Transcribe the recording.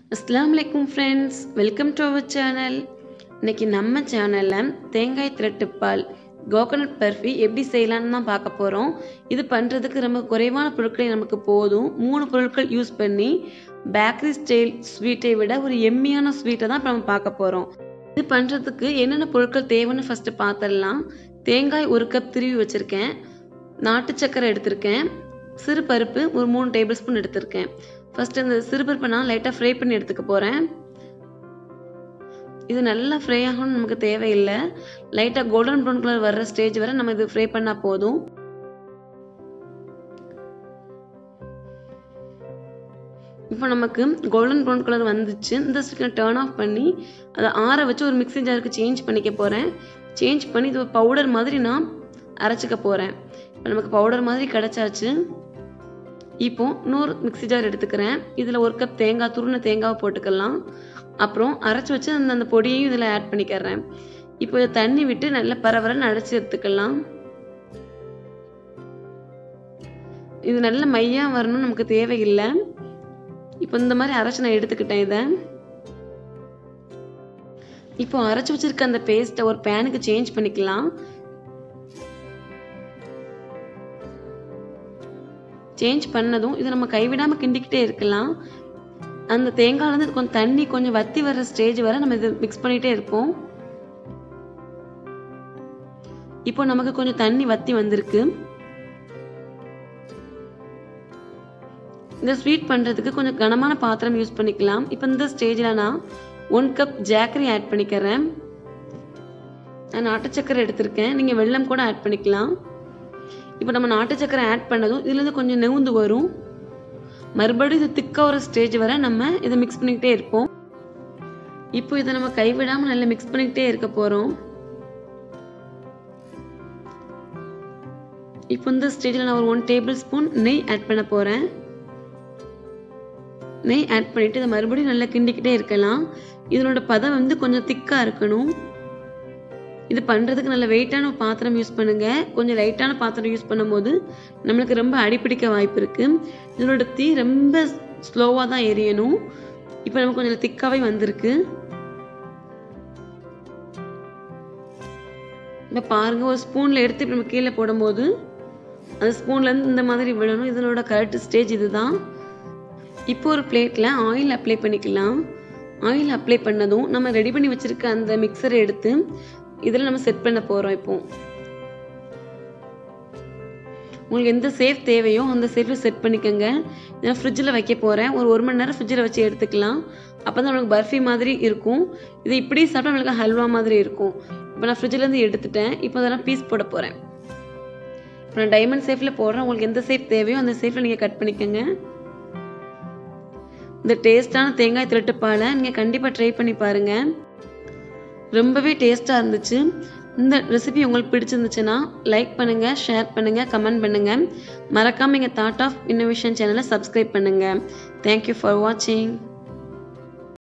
அஸ்ஸலாமு அலைக்கும் friends welcome to our channel இன்னைக்கு நம்ம சேனலில் தேங்காய் திரட்டுப்பால் கோகனட் பர்ஃபி எப்படி செய்யலாம்னு தான் பார்க்க போகிறோம் இது பண்ணுறதுக்கு ரொம்ப குறைவான பொருட்களே நமக்கு போதும் மூணு பொருட்கள் யூஸ் பண்ணி பேக்கரி ஸ்டைல் ஸ்வீட்டை விட ஒரு எம்மியான ஸ்வீட்டை தான் இப்போ நம்ம பார்க்க போகிறோம் இது பண்ணுறதுக்கு என்னென்ன பொருட்கள் தேவைன்னு ஃபஸ்ட்டு பார்த்துடலாம் தேங்காய் ஒரு கப் திருவி வச்சுருக்கேன் நாட்டு சக்கரை எடுத்திருக்கேன் சிறு பருப்பு ஒரு மூணு டேபிள் ஸ்பூன் எடுத்திருக்கேன் ஃபர்ஸ்ட் இந்த சிறு பருப்பை நான் லைட்டாக ஃப்ரை பண்ணி எடுத்துக்க போகிறேன் இது நல்லா ஃப்ரை ஆகணும்னு நமக்கு தேவையில்லை லைட்டாக கோல்டன் ப்ரௌன் கலர் வர்ற ஸ்டேஜ் வரை நம்ம இது ஃப்ரை பண்ணால் போதும் இப்போ நமக்கு கோல்டன் ப்ரௌன் கலர் வந்துச்சு இந்த ஸ்டிக்கை டேர்ன் ஆஃப் பண்ணி அதை ஆற வச்சு ஒரு மிக்ஸி ஜாருக்கு சேஞ்ச் பண்ணிக்க போகிறேன் சேஞ்ச் பண்ணி இது ஒரு பவுடர் மாதிரி நான் அரைச்சிக்க போகிறேன் இப்போ நமக்கு பவுடர் மாதிரி கிடச்சாச்சு இப்போ இன்னொரு மிக்ஸி ஜார் எடுத்துக்கிறேன் இதில் ஒரு கப் தேங்காய் துருண தேங்காவை போட்டுக்கலாம் அப்புறம் அரைச்சி வச்சு அந்த அந்த பொடியையும் இதில் ஆட் பண்ணிக்கிறேன் இப்போ இதை தண்ணி விட்டு நல்லா பரவரன்னு அடைச்சி எடுத்துக்கலாம் இது நல்ல மையா வரணும் நமக்கு தேவையில்லை இப்போ இந்த மாதிரி அரைச்சி நான் எடுத்துக்கிட்டேன் இதை இப்போ அரைச்சி வச்சிருக்க அந்த பேஸ்ட்டை ஒரு பேனுக்கு சேஞ்ச் பண்ணிக்கலாம் சேஞ்ச் பண்ணதும் இதை நம்ம கைவிடாமல் கிண்டிக்கிட்டே இருக்கலாம் அந்த தேங்காயிலேருந்து கொஞ்சம் தண்ணி கொஞ்சம் வத்தி வர்ற ஸ்டேஜ் வரை நம்ம இதை மிக்ஸ் பண்ணிகிட்டே இருப்போம் இப்போ நமக்கு கொஞ்சம் தண்ணி வத்தி வந்திருக்கு இந்த ஸ்வீட் பண்ணுறதுக்கு கொஞ்சம் கனமான பாத்திரம் யூஸ் பண்ணிக்கலாம் இப்போ இந்த ஸ்டேஜில் நான் ஒன் கப் ஜாக்கரி ஆட் பண்ணிக்கிறேன் நான் நாட்டு சக்கரை எடுத்திருக்கேன் நீங்கள் வெல்லம் கூட ஆட் பண்ணிக்கலாம் இப்போ நம்ம நாட்டு சக்கரை ஆட் பண்ணதும் இதுலேருந்து கொஞ்சம் நெவுந்து வரும் மறுபடியும் இது திக்காக ஒரு ஸ்டேஜ் வரை நம்ம இதை மிக்ஸ் பண்ணிக்கிட்டே இருப்போம் இப்போ இதை நம்ம கைவிடாமல் நல்லா மிக்ஸ் பண்ணிக்கிட்டே இருக்க போகிறோம் இப்போ இந்த ஸ்டேஜில் நான் ஒரு ஒன் டேபிள் ஸ்பூன் நெய் ஆட் பண்ண போகிறேன் நெய் ஆட் பண்ணிவிட்டு இதை மறுபடியும் நல்லா கிண்டிக்கிட்டே இருக்கலாம் இதனோட பதம் வந்து கொஞ்சம் திக்காக இருக்கணும் இது பண்ணுறதுக்கு நல்ல வெயிட்டான பாத்திரம் யூஸ் பண்ணுங்கள் கொஞ்சம் லைட்டான பாத்திரம் யூஸ் பண்ணும்போது நம்மளுக்கு ரொம்ப அடிப்பிடிக்க வாய்ப்பு இருக்குது இதனோட தீ ரொம்ப ஸ்லோவாக தான் எரியணும் இப்போ நமக்கு கொஞ்சம் திக்காகவே வந்திருக்கு இப்போ பாருங்க ஒரு ஸ்பூனில் எடுத்து இப்போ நம்ம கீழே போடும்போது அந்த ஸ்பூன்லேருந்து இந்த மாதிரி விழணும் இதனோட கரெக்ட் ஸ்டேஜ் இதுதான் இப்போ ஒரு பிளேட்டில் ஆயில் அப்ளை பண்ணிக்கலாம் ஆயில் அப்ளை பண்ணதும் நம்ம ரெடி பண்ணி வச்சுருக்க அந்த மிக்சரை எடுத்து இதில் நம்ம செட் பண்ண போகிறோம் இப்போ உங்களுக்கு எந்த சேஃப் தேவையோ அந்த சேஃபில் செட் பண்ணிக்கோங்க நான் ஃப்ரிட்ஜில் வைக்க போகிறேன் ஒரு ஒரு மணி நேரம் ஃப்ரிட்ஜில் வச்சு எடுத்துக்கலாம் அப்போ தான் நம்மளுக்கு பர்ஃபி மாதிரி இருக்கும் இது இப்படி சாப்பிட்டா நம்மளுக்கு ஹல்வா மாதிரி இருக்கும் இப்போ நான் ஃப்ரிட்ஜிலேருந்து எடுத்துட்டேன் இப்போ அதெல்லாம் பீஸ் போட போகிறேன் இப்போ நான் டைமண்ட் சேஃபில் போடுறேன் உங்களுக்கு எந்த சேஃப் தேவையோ அந்த சேஃபில் நீங்கள் கட் பண்ணிக்கோங்க இந்த டேஸ்டான தேங்காய் திரட்டுப்பாலை நீங்கள் கண்டிப்பாக ட்ரை பண்ணி பாருங்கள் ரொம்பவே டேஸ்ட்டாக இருந்துச்சு இந்த ரெசிபி உங்களுக்கு பிடிச்சிருந்துச்சுன்னா லைக் பண்ணுங்கள் ஷேர் பண்ணுங்கள் கமெண்ட் பண்ணுங்கள் மறக்காமல் எங்கள் தாட் ஆஃப் இன்னோவேஷன் சேனலை சப்ஸ்கிரைப் பண்ணுங்கள் தேங்க்யூ ஃபார் வாட்சிங்